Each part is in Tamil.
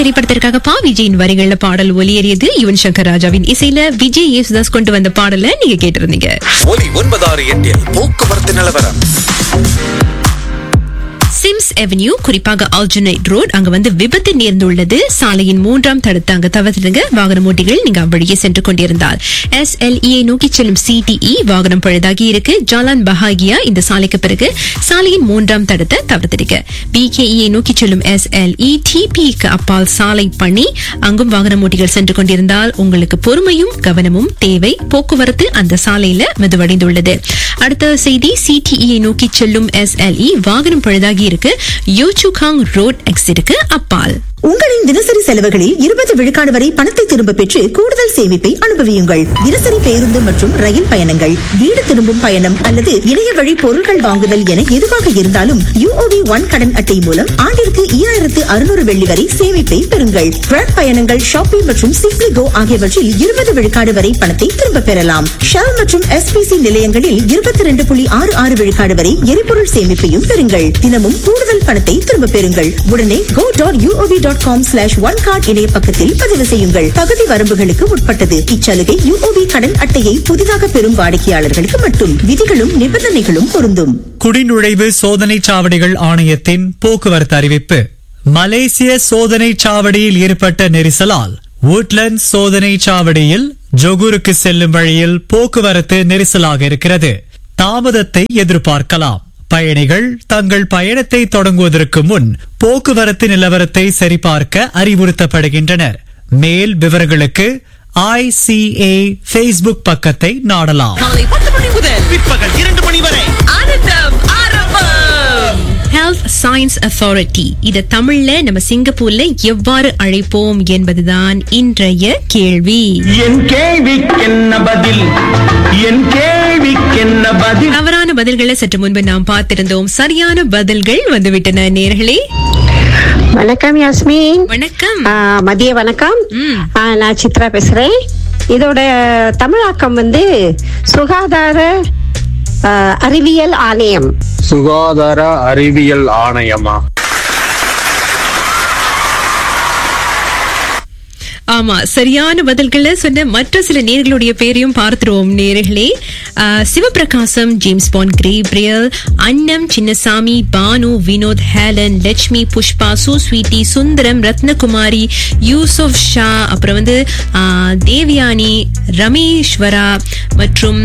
திரைப்படத்திற்காக பா விஜயின் வரிகள்ல பாடல் ஒலியேறியது யுவன் சங்கர் ராஜாவின் இசையில விஜய் யேசுதாஸ் கொண்டு வந்த பாடலை நீங்க கேட்டிருந்தீங்க ஒலி ஒன்பதாறு எட்டில் போக்குவரத்து நிலவரம் சிம்ஸ் அவென்யூ குறிப்பாக ஆல்ஜனேட் ரோட் அங்க வந்து விபத்து நேர்ந்துள்ளது சாலையின் மூன்றாம் தடுத்து அங்க தவிர்த்துடுங்க வாகனம் ஓட்டிகள் நீங்க அவ்வழியே சென்று கொண்டிருந்தால் எஸ் நோக்கி செல்லும் சிடிஇ வாகனம் பழுதாகி இருக்கு ஜாலான் பஹாகியா இந்த சாலைக்கு பிறகு சாலையின் மூன்றாம் தடுத்த தவிர்த்துடுங்க பிகேஇ நோக்கி செல்லும் எஸ் டிபிக்கு அப்பால் சாலை பண்ணி அங்கும் வாகனம் ஓட்டிகள் சென்று கொண்டிருந்தால் உங்களுக்கு பொறுமையும் கவனமும் தேவை போக்குவரத்து அந்த சாலையில மெதுவடைந்துள்ளது அடுத்த செய்தி சிடிஇ நோக்கி செல்லும் எஸ்எல்இ வாகனம் பழுதாகி இருக்கு யோச்சுகாங் ரோட் எக்ஸிட்டுக்கு அப்பால் உங்களின் தினசரி செலவுகளில் இருபது விழுக்காடு வரை பணத்தை திரும்ப பெற்று கூடுதல் சேமிப்பை அனுபவியுங்கள் தினசரி பேருந்து மற்றும் ரயில் பயணங்கள் வீடு திரும்பும் பயணம் அல்லது இணைய வழி பொருட்கள் வாங்குதல் என எதுவாக இருந்தாலும் யூஓபி ஒன் கடன் அட்டை மூலம் ஆண்டிற்கு ஈராயிரத்து அறுநூறு வெள்ளி வரை சேமிப்பை பெறுங்கள் ட்ராக் பயணங்கள் ஷாப்பிங் மற்றும் சிப்ளி கோ ஆகியவற்றில் இருபது விழுக்காடு வரை பணத்தை திரும்ப பெறலாம் ஷெல் மற்றும் எஸ்பிசி நிலையங்களில் இருபத்தி ரெண்டு புள்ளி ஆறு ஆறு விழுக்காடு வரை எரிபொருள் சேமிப்பையும் பெறுங்கள் தினமும் கூடுதல் பணத்தை திரும்ப பெறுங்கள் உடனே go dot UOB dot com slash one card இணைய பக்கத்தில் பதிவு செய்யுங்கள் தகுதி வரம்புகளுக்கு உட்பட்டது இச்சலுகை யூஓபி கடன் அட்டையை புதிதாக பெறும் வாடிக்கையாளர்களுக்கு மட்டும் விதிகளும் நிபந்தனைகளும் பொருந்தும் குடிநுழைவு சோதனை சாவடிகள் ஆணையத்தின் போக்குவரத்து அறிவிப்பு மலேசிய சோதனை சாவடியில் ஏற்பட்ட நெரிசலால் woodland சோதனை சாவடியில் ஜொகூருக்கு செல்லும் வழியில் போக்குவரத்து நெரிசலாக இருக்கிறது தாமதத்தை எதிர்பார்க்கலாம் பயணிகள் தங்கள் பயணத்தை தொடங்குவதற்கு முன் போக்குவரத்து நிலவரத்தை சரிபார்க்க அறிவுறுத்தப்படுகின்றனர் மேல் விவரங்களுக்கு ஐசிஏ ஃபேஸ்புக் பக்கத்தை நாடலாம் காலை பத்து மணி முதல் பிற்பகல் இரண்டு மணி வரை ஆனந்தம் ஆரம்பம் ஹெல்த் சயின்ஸ் அத்தாரிட்டி இத தமிழ்ல நம்ம சிங்கப்பூர்ல எவ்வாறு அழைப்போம் என்பதுதான் இன்றைய கேள்வி என் கேள்விக்கென்ன பதில் என் கேள்விக்கென்ன பதில் தவறான பதில்களை சற்று முன்பு நாம் பார்த்திருந்தோம் சரியான பதில்கள் வந்துவிட்டன நேர்களே வணக்கம் யாஸ்மின் வணக்கம் ஆ, மதிய வணக்கம் ம். ஆ, நான் சித்ரா பேசுறேன் இதோட தமிழாக்கம் வந்து சுகாதார ஆ, அறிவியல் ஆணையம் சுகாதார அறிவியல் ஆணையமா ஆமா சரியான பதில்களை சொன்ன மற்ற சில நேர்களுடைய பேரையும் பார்த்துருவோம் நேர்களே ஆ, சிவபிரகாசம் ஜேம்ஸ் பான் கிரேப்ரியல் அன்னம் சின்னசாமி பானு வினோத் ஹேலன் லட்சுமி புஷ்பா சுஸ்வீட்டி சுந்தரம் ரத்னகுமாரி யூசுப் ஷா அப்புறம் வந்து ஆ, தேவயானி ரமேஸ்வரா மற்றும்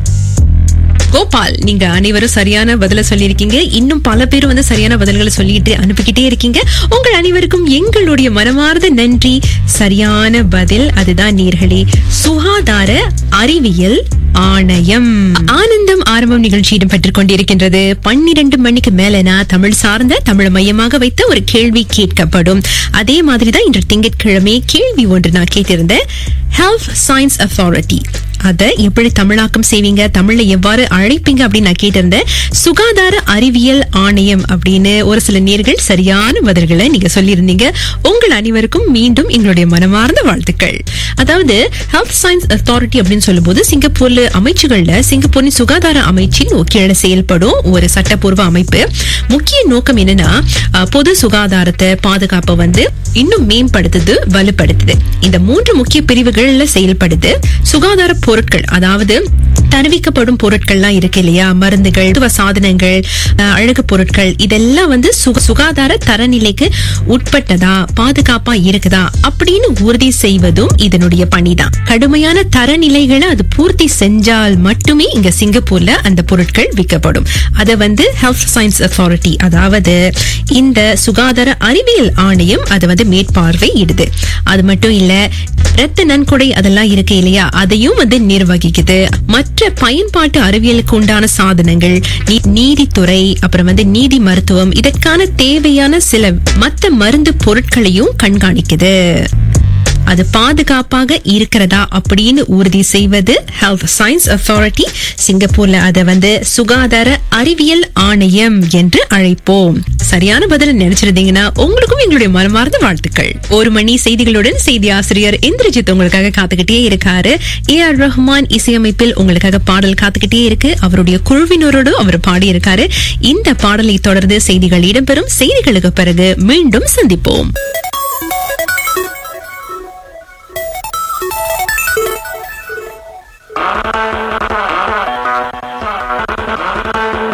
கோபால் நீங்க அனைவரும் சரியான பதில சொல்லியிருக்கீங்க இன்னும் பல பேர் வந்து சரியான பதில்களை சொல்லிட்டு அனுப்பிக்கிட்டே இருக்கீங்க உங்கள் அனைவருக்கும் எங்களுடைய மனமார்ந்த நன்றி சரியான பதில் அதுதான் நேர்களே சுகாதார அறிவியல் ஆணையம் ஆனந்தம் ஆரம்பம் நிகழ்ச்சி இடம்பெற்றுக் கொண்டிருக்கின்றது பன்னிரண்டு மணிக்கு மேல நான் தமிழ் சார்ந்த தமிழ் மையமாக வைத்த ஒரு கேள்வி கேட்கப்படும் அதே மாதிரிதான் இன்று திங்கட்கிழமை கேள்வி ஒன்று நான் கேட்டிருந்தேன் ஹெல்த் சயின்ஸ் அத்தாரிட்டி அதை எப்படி தமிழாக்கம் செய்வீங்க தமிழ்ல எவ்வாறு அழைப்பீங்க அப்படின்னு நான் கேட்டிருந்தேன் சுகாதார அறிவியல் ஆணையம் அப்படின்னு ஒரு சில நேர்கள் சரியான பதில்களை நீங்க சொல்லியிருந்தீங்க உங்கள் அனைவருக்கும் மீண்டும் எங்களுடைய மனமார்ந்த வாழ்த்துக்கள் அதாவது ஹெல்த் சயின்ஸ் அத்தாரிட்டி அப்படின்னு சொல்லும்போது சிங்கப்பூர்ல அமைச்சுகள்ல சிங்கப்பூரின் சுகாதார அமைச்சின் கீழே செயல்படும் ஒரு சட்டப்பூர்வ அமைப்பு முக்கிய நோக்கம் என்னன்னா அஹ், பொது சுகாதாரத்தை பாதுகாப்பை வந்து இன்னும் மேம்படுத்துது வலுப்படுத்துது இந்த மூன்று முக்கிய பிரிவுகள்ல செயல்படுது சுகாதார பொருட்கள் அதாவது தருவிக்கப்படும் பொருட்கள்லாம் இருக்கு இல்லையா மருந்துகள் மருத்துவ சாதனங்கள் அஹ், அழகு பொருட்கள் இதெல்லாம் வந்து சுக- சுகாதார தரநிலைக்கு உட்பட்டதா பாதுகாப்பா இருக்குதா அப்படின்னு உறுதி செய்வதும் இதனுடைய பணிதான் கடுமையான தரநிலைகளை அது பூர்த்தி செஞ்சால் மட்டுமே இங்க சிங்கப்பூர்ல அந்த பொருட்கள் விற்கப்படும் அதை வந்து ஹெல்த் சயின்ஸ் அத்தாரிட்டி அதாவது இந்த சுகாதார அறிவியல் ஆணையம் அதை வந்து மேற்பார்வையிடுது அது மட்டும் இல்ல இரத்த நன்கொடை அதெல்லாம் இருக்கு இல்லையா அதையும் வந்து நிர்வகிக்குது மற்ற பயன்பாட்டு அறிவியலுக்கு உண்டான சாதனங்கள் நீ- நீதித்துறை அப்புறம் வந்து நீதி மருத்துவம் இதற்கான தேவையான சில மத்த மருந்து பொருட்களையும் கண்காணிக்குது அது பாதுகாப்பாக இருக்கிறதா அப்படின்னு உறுதி செய்வது ஹெல்த் சயின்ஸ் அத்தாரிட்டி சிங்கப்பூர்ல அதை வந்து சுகாதார அறிவியல் ஆணையம் என்று அழைப்போம் சரியான பதில் நினைச்சிருந்தீங்கன்னா உங்களுக்கும் எங்களுடைய மனமார்ந்த வாழ்த்துக்கள் ஒரு மணி செய்திகளுடன் செய்தி ஆசிரியர் இந்திரஜித் உங்களுக்காக காத்துக்கிட்டே இருக்காரு ஏ ஆர் ரஹ்மான் இசையமைப்பில் உங்களுக்காக பாடல் காத்துக்கிட்டே இருக்கு அவருடைய குழுவினரோடு அவர் பாடியிருக்காரு இந்த பாடலை தொடர்ந்து செய்திகள் இடம்பெறும் செய்திகளுக்கு பிறகு மீண்டும் சந்திப்போம்